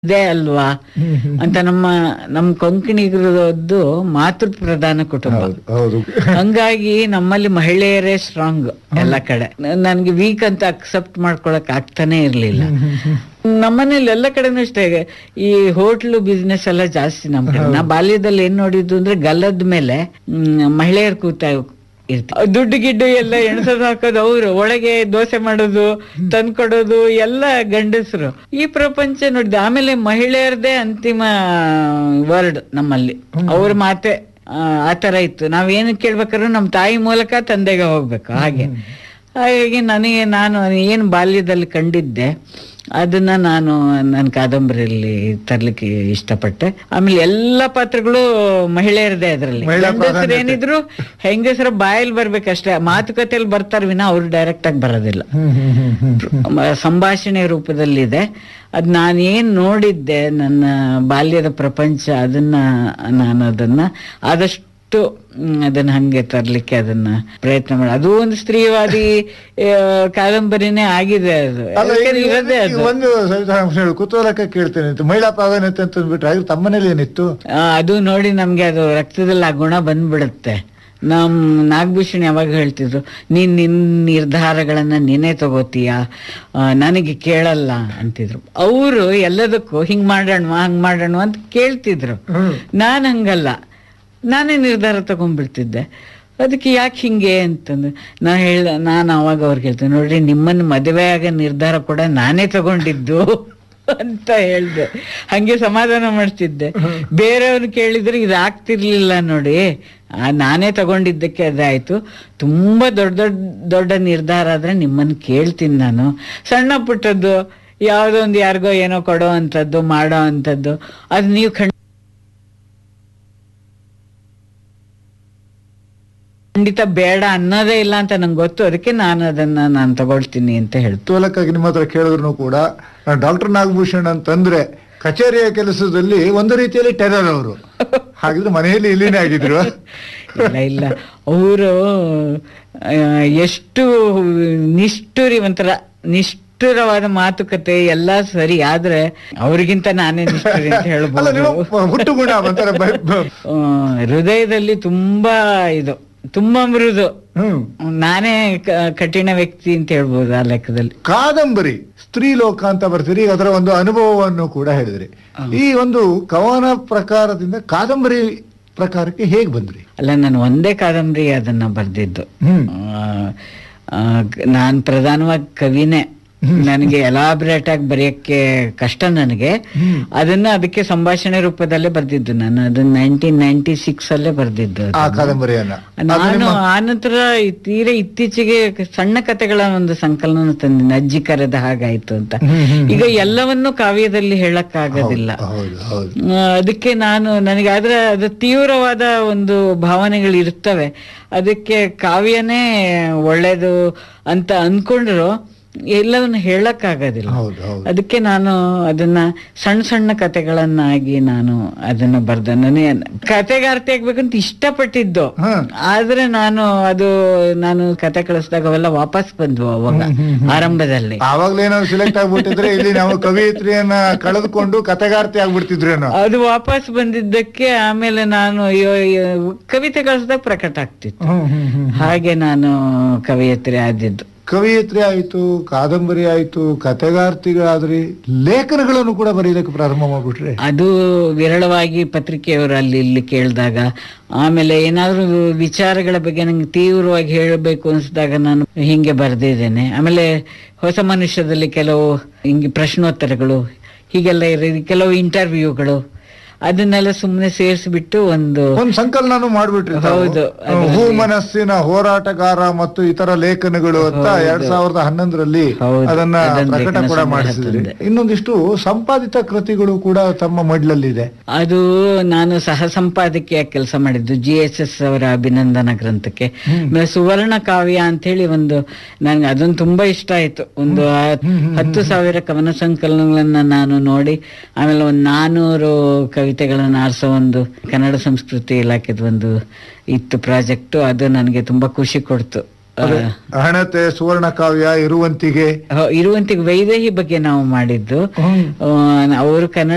ಇದೆ ಅಲ್ವಾ ಅಂತ ನಮ್ಮ ನಮ್ಮ ಕೊಂಕಣಿಗರದ್ದು ಮಾತೃ ಪ್ರಧಾನ ಕುಟುಂಬ ಹೌದು ಹೌದು ಹಂಗಾಗಿ ನಮ್ಮಲ್ಲಿ ಮಹಿಳೆಯರೇ ಸ್ಟ್ರಾಂಗ್ ಎಲ್ಲ ಕಡೆ ನನ್ಗೆ ವೀಕ್ ಅಂತ ಅಕ್ಸೆಪ್ಟ್ ಮಾಡ್ಕೊಳಕ್ ಆಗ್ತಾನೆ ಇರ್ಲಿಲ್ಲ ನಮ್ಮನೇಲಿ ಎಲ್ಲ ಕಡೆನೂ ಅಷ್ಟೇ ಈ ಹೋಟ್ಲು ಬಿಸ್ನೆಸ್ ಎಲ್ಲ ಜಾಸ್ತಿ ನಮ್ ಕಡೆ ನಾ ಬಾಲ್ಯದಲ್ಲಿ ಏನ್ ನೋಡಿದ್ದು ಅಂದ್ರೆ ಗಲ್ಲದ ಮೇಲೆ ಮ್, ಮಹಿಳೆಯರು ಕೂತ ಇರ್ತಾರೆ ದುಡ್ಡು ಗಿಡ್ಡು ಎಲ್ಲ ಎಣಸೋದು ಹಾಕೋದು ಅವ್ರು ಒಳಗೆ ದೋಸೆ ಮಾಡೋದು ತಂದ್ಕೊಡೋದು ಎಲ್ಲ ಗಂಡಸರು ಈ ಪ್ರಪಂಚ ನೋಡಿದೆ ಆಮೇಲೆ ಮಹಿಳೆಯರದೇ ಅಂತಿಮ ವರ್ಡ್ ನಮ್ಮಲ್ಲಿ ಅವ್ರ ಮಾತೆ ಆ, ಆ ತರ ಇತ್ತು ನಾವೇನು ಕೇಳ್ಬೇಕಾದ್ರೂ ನಮ್ಮ ತಾಯಿ ಮೂಲಕ ತಂದೆಗೆ ಹೋಗ್ಬೇಕು ಹಾಗೆ ಹಾಗಾಗಿ ನನಗೆ ನಾನು ಏನು ಬಾಲ್ಯದಲ್ಲಿ ಕಂಡಿದ್ದೆ ಅದನ್ನ ನಾನು ನನ್ನ ಕಾದಂಬರಿಯಲ್ಲಿ ತರ್ಲಿಕ್ಕೆ ಇಷ್ಟಪಟ್ಟೆ ಆಮೇಲೆ ಎಲ್ಲ ಪಾತ್ರಗಳು ಮಹಿಳೆಯರದೇ ಅದರಲ್ಲಿ ಮಹಿಳಾ ಗಂಡಸರು ಏನಿದ್ರು ಹೆಂಗಸರ ಬಾಯಲ್ಲಿ ಬರ್ಬೇಕಷ್ಟೇ ಮಾತುಕತೆಯಲ್ಲಿ ಬರ್ತಾರೆ ವಿನ ಅವ್ರು ಡೈರೆಕ್ಟ್ ಆಗಿ ಬರೋದಿಲ್ಲ ಹ್ಮ್ ಹ್ಮ್ ಹ್ಮ್ ಹ್ಮ್ ಮ- ಸಂಭಾಷಣೆ ರೂಪದಲ್ಲಿದೆ ಅದ್ ನಾನೇನ್ ನೋಡಿದ್ದೆ ನನ್ನ ಬಾಲ್ಯದ ಪ್ರಪಂಚ ಅದನ್ನ ನಾನು ಅದನ್ನ ಆದಷ್ಟು ಮ್, ಅದನ್ನ ಹಂಗೆ ತರ್ಲಿಕ್ಕೆ ಅದನ್ನ ಪ್ರಯತ್ನ ಮಾಡಿ ಅದು ಒಂದು ಸ್ತ್ರೀವಾದಿ ಆ, ಕಾದಂಬರಿನೇ ಆಗಿದೆ ಅದು ಅಲ್ಲ ಈಗ ಯಾಕಂದ್ರೆ ಇರೋದೇ ಈಗ ಅದು ಒಂದು ಸವಿತಾ ಅಂಶ ಹೇಳು ಕುತೂಹಲಕ್ಕೆ ಕೇಳ್ತೇನೆ ಅಂತ ಮಹಿಳಾ ಪ್ರಾಧಾನ್ಯತೆ ಅಂತ ಅಂದ್ಬಿಟ್ರೆ ಆದ್ರೆ ತಮ್ಮನೇಲಿ ಏನಿತ್ತು ಆ, ಅದು ನೋಡಿ ನಮ್ಗೆ ಅದು ರಕ್ತದಲ್ಲಿ ಆ ಗುಣ ಬಂದ್ಬಿಡುತ್ತೆ ನಮ್ ನಾಗಭೂಷಣ್ ಯಾವಾಗ ಹೇಳ್ತಿದ್ರು ನೀನ್ ನಿನ್ ನಿರ್ಧಾರಗಳನ್ನ ನೀನೇ ತಗೋತೀಯ ಆ, ನನಗೆ ಕೇಳಲ್ಲ ಅಂತಿದ್ರು ಅವರು ಎಲ್ಲದಕ್ಕೂ ಹಿಂಗ್ ಮಾಡೋಣ ಹಂಗ್ ಮಾಡೋಣ ಅಂತ ಕೇಳ್ತಿದ್ರು ಹ್ಮ್ ನಾನ್ ಹಂಗಲ್ಲ ನಾನೇ ನಿರ್ಧಾರ ತಗೊಂಡ್ಬಿಡ್ತಿದ್ದೆ ಅದಕ್ಕೆ ಯಾಕೆ ಹಿಂಗೆ ಅಂತಂದ್ರೆ ನಾ ಹೇಳ್ದ ನಾನು ಅವಾಗ ಅವ್ರಿಗೆ ಹೇಳ್ತೇನೆ ನೋಡ್ರಿ ನಿಮ್ಮನ್ನು ಮದುವೆ ಆಗೋ ನಿರ್ಧಾರ ಕೂಡ ನಾನೇ ತಗೊಂಡಿದ್ದು ಅಂತ ಹೇಳ್ದೆ ಹಂಗೆ ಸಮಾಧಾನ ಮಾಡ್ತಿದ್ದೆ ಬೇರೆಯವ್ರು ಕೇಳಿದ್ರೆ ಇದು ಆಗ್ತಿರ್ಲಿಲ್ಲ ನೋಡಿ ಆ, ನಾನೇ ತಗೊಂಡಿದ್ದಕ್ಕೆ ಅದಾಯ್ತು ತುಂಬಾ ದೊಡ್ಡ ದೊಡ್ಡ ದೊಡ್ಡ ನಿರ್ಧಾರ ಆದ್ರೆ ನಿಮ್ಮನ್ನು ಕೇಳ್ತೀನಿ ನಾನು ಸಣ್ಣ ಪುಟ್ಟದ್ದು ಯಾವುದೋ ಒಂದು ಯಾರಿಗೋ ಏನೋ ಕೊಡೋ ಅಂಥದ್ದು ಮಾಡೋ ಅಂಥದ್ದು ಅದು ನೀವು ಖಂಡ ಖಂಡಿತ ಬೇಡ ಅನ್ನೋದೇ ಇಲ್ಲ ಅಂತ ನಂಗೆ ಗೊತ್ತು ಅದಕ್ಕೆ ನಾನು ಅದನ್ನ ನಾನು ತಗೊಳ್ತೀನಿ ಅಂತ ಹೇಳ್ತು ಕುತೂಹಲಕ್ಕಾಗಿ ನಿಮ್ಮ ಹತ್ರ ಕೇಳಿದ್ರು ಕೂಡ ಡಾಕ್ಟರ್ ನಾಗಭೂಷಣ್ ಅಂತಂದ್ರೆ ಕಚೇರಿಯ ಕೆಲಸದಲ್ಲಿ ಒಂದು ರೀತಿಯಲ್ಲಿ ಟೆರರ್ ಅವರು ಹಾಗಿದ್ರೆ ಮನೆಯಲ್ಲಿ ಇಲ್ಲಿನೇ ಆಗಿದ್ರು ಇಲ್ಲ ಇಲ್ಲ ಅವರು ಎಷ್ಟು ನಿಷ್ಠುರಿ ಒಂಥರ ನಿಷ್ಠುರವಾದ ಮಾತುಕತೆ ಎಲ್ಲ ಸರಿ ಆದ್ರೆ ಅವ್ರಿಗಿಂತ ನಾನೇ ನಿಷ್ಠುರಿ ಅಂತ ಅಲ್ಲ ಹೇಳ್ಬೋದು ನೀವು ಹುಟ್ಟು ಗುಣ ಒಂಥರ ಬ- ಬ- ಆ, ಹೃದಯದಲ್ಲಿ ತುಂಬಾ ಇದು ತುಂಬಾ ಮೃದು ಹ್ಮ್ ನಾನೇ ಕ- ಕಠಿಣ ವ್ಯಕ್ತಿ ಅಂತ ಹೇಳ್ಬೋದು ಆ ಲೆಕ್ಕದಲ್ಲಿ ಕಾದಂಬರಿ ಸ್ತ್ರೀ ಲೋಕ ಅಂತ ಬರ್ತೀರಿ ಈಗ ಅದರ ಒಂದು ಅನುಭವವನ್ನು ಕೂಡ ಹೇಳಿದ್ರಿ ಈ ಒಂದು ಕವನ ಪ್ರಕಾರದಿಂದ ಕಾದಂಬರಿ ಪ್ರಕಾರಕ್ಕೆ ಹೇಗ್ ಬಂದ್ರಿ ಅಲ್ಲ ನಾನು ಒಂದೇ ಕಾದಂಬರಿ ಅದನ್ನ ಬರ್ದಿದ್ದು ಹ್ಮ್ ನಾನು ಪ್ರಧಾನವಾಗಿ ಕವಿನೇ ನನಗೆ ಎಲಾಬ್ರೇಟ್ ಆಗಿ ಬರೆಯಕ್ಕೆ ಕಷ್ಟ ನನಗೆ ಹ್ಮ್. ಅದನ್ನ ಅದಕ್ಕೆ ಸಂಭಾಷಣೆ ರೂಪದಲ್ಲೇ ಬರ್ದಿದ್ದು ನಾನು ಅದನ್ನ ನೈನ್ಟೀನ್ ನೈನ್ಟಿ ಸಿಕ್ಸ್ ಅಲ್ಲೇ ಬರ್ದಿದ್ದು ಆ ಕಾದಂಬರಿಯನ್ನ ನಾನು ಆನಂತರ ಈ ತೀರಾ ಇತ್ತೀಚೆಗೆ ಸಣ್ಣ ಕಥೆಗಳ ಒಂದು ಸಂಕಲನ ತಂದಿನಿ ಅಜ್ಜಿ ಕರೆದ ಹಾಗಾಯ್ತು ಅಂತ ಹ್ಮ್, ಹ್ಮ್, ಈಗ ಎಲ್ಲವನ್ನೂ ಕಾವ್ಯದಲ್ಲಿ ಹೇಳಕ್ ಆಗೋದಿಲ್ಲ ಹೌದು ಹೌದು ಆ, ಅದಕ್ಕೆ ನಾನು ನನಗೆ ಆದ್ರೆ ಅದು ತೀವ್ರವಾದ ಒಂದು ಭಾವನೆಗಳು ಇರ್ತವೆ ಅದಕ್ಕೆ ಕಾವ್ಯನೇ ಒಳ್ಳೇದು ಅಂತ ಅನ್ಕೊಂಡ್ರು ಎಲ್ಲವನ್ನು ಹೇಳಕ್ ಆಗೋದಿಲ್ಲ ಹೌದು ಹೌದು ಅದಕ್ಕೆ ನಾನು ಅದನ್ನ ಸಣ್ಣ ಸಣ್ಣ ಕತೆಗಳನ್ನಾಗಿ ನಾನು ಅದನ್ನ ಬರ್ದೆ ನನಗೆ ಕತೆಗಾರ್ತಿ ಆಗ್ಬೇಕಂತ ಇಷ್ಟಪಟ್ಟಿದ್ದು ಹ ಆದ್ರೆ ನಾನು ಅದು ನಾನು ಕತೆ ಕಳಿಸಿದಾಗ ಅವೆಲ್ಲ ವಾಪಸ್ ಬಂದ್ವು ಅವಾಗ ಆರಂಭದಲ್ಲಿ ಆವಾಗ್ಲೇ ಏನಾದ್ರು ಸಿಲೆಕ್ಟ್ ಆಗ್ಬಿಟ್ಟಿದ್ರೆ ಇಲ್ಲಿ ನಾವು ಕವಿಯತ್ರಿಯನ್ನ ಕಳೆದುಕೊಂಡು ಕತೆಗಾರ್ತಿ ಆಗ್ಬಿಡ್ತಿದ್ರೇನೋ ಅದು ವಾಪಸ್ ಬಂದಿದ್ದಕ್ಕೆ ಆಮೇಲೆ ನಾನು ಅಯ್ಯೋ, ಅಯ್ಯೋ, ಕವಿತೆ ಕಳಿಸಿದಾಗ ಪ್ರಕಟ ಆಗ್ತಿತ್ತು ಹ್ಮ್ ಹ್ಮ್ ಹ್ಮ್ ಹಾಗೆ ನಾನು ಕವಿಯತ್ರಿ ಆದಿದ್ದು ಕವಿಯತ್ರಿ ಆಯ್ತು ಕಾದಂಬರಿ ಆಯ್ತು ಕತೆಗಾರ್ತಿಗಳಾದ್ರಿ ಲೇಖನಗಳನ್ನು ಕೂಡ ಬರೀಲಿಕ್ಕೆ ಪ್ರಾರಂಭ ಮಾಡ್ಬಿಟ್ರೆ ಅದು ವಿರಳವಾಗಿ ಪತ್ರಿಕೆಯವರು ಅಲ್ಲಿ ಇಲ್ಲಿ ಕೇಳಿದಾಗ ಆಮೇಲೆ ಏನಾದ್ರೂ ವಿಚಾರಗಳ ಬಗ್ಗೆ ನಂಗೆ ತೀವ್ರವಾಗಿ ಹೇಳಬೇಕು ಅನ್ಸಿದಾಗ ನಾನು ಹಿಂಗೆ ಬರ್ದಿದ್ದೇನೆ ಆಮೇಲೆ ಹೊಸ ಮನುಷ್ಯದಲ್ಲಿ ಕೆಲವು ಹಿಂಗೆ ಪ್ರಶ್ನೋತ್ತರಗಳು ಹೀಗೆಲ್ಲ ಇರೋ ಕೆಲವು ಇಂಟರ್ವ್ಯೂಗಳು ಅದನ್ನೆಲ್ಲ ಸುಮ್ಮನೆ ಸೇರಿಸ್ಬಿಟ್ಟು ಒಂದು ಒಂದ್ ಸಂಕಲನ ಮಾಡ್ಬಿಟ್ರಿ ತಾವು. ಹೌದು, ಹೂ ಮನಸ್ಸಿನ ಹೋರಾಟಗಾರ ಮತ್ತು ಇತರ ಲೇಖನಗಳು ಅಂತ ಎರಡ್ ಸಾವಿರದ ಹನ್ನೊಂದರಲ್ಲಿ ಹೌದು, ಅದನ್ನ ಅದನ್ನ ಪ್ರಕಟ ಲೇಖನ ಕೂಡ ಸಂಗ್ರಹ ಮಾಡಿಸಿದ್ರಿ ತಂದೆ. ಇನ್ನೊಂದಿಷ್ಟು ಸಂಪಾದಿತ ಕೃತಿಗಳು ಕೂಡ ತಮ್ಮ ಮಡ್ಲಲ್ಲಿದೆ ಅದು ನಾನು ಸಹ ಸಂಪಾದಕಿಯಾಗಿ ಕೆಲಸ ಮಾಡಿದ್ದು ಜಿ ಎಸ್ ಎಸ್ ಅವರ ಅಭಿನಂದನಾ ಗ್ರಂಥಕ್ಕೆ ಆಮೇಲೆ ಸುವರ್ಣ ಕಾವ್ಯ ಅಂತ ಹೇಳಿ ಒಂದು ನನ್ಗೆ ಅದೊಂದು ತುಂಬಾ ಇಷ್ಟ ಆಯ್ತು ಒಂದು ಹತ್- ಹತ್ತು ಸಾವಿರ ಕವನ ಸಂಕಲನಗಳನ್ನ ನಾನು ನೋಡಿ ಆಮೇಲೆ ಒಂದು ನಾನೂರು ಕವಿತೆಗಳನ್ನ ಆರಿಸೋ ಒಂದು ಕನ್ನಡ ಸಂಸ್ಕೃತಿ ಇಲಾಖೆದ ಒಂದು ಇತ್ತು ಪ್ರಾಜೆಕ್ಟ್ ಅದು ನನಗೆ ತುಂಬಾ ಖುಷಿ ಕೊಡ್ತು ಆ, ಹಣತೆ ಸುವರ್ಣ ಕಾವ್ಯ ಇರುವಂತಿಗೆ ಹ- ಇರುವಂತಿಗೆ ವೈದೇಹಿ ಬಗ್ಗೆ ನಾವು ಮಾಡಿದ್ದು ಹ್ಮ್. ಅವರು ಕನ್ನಡ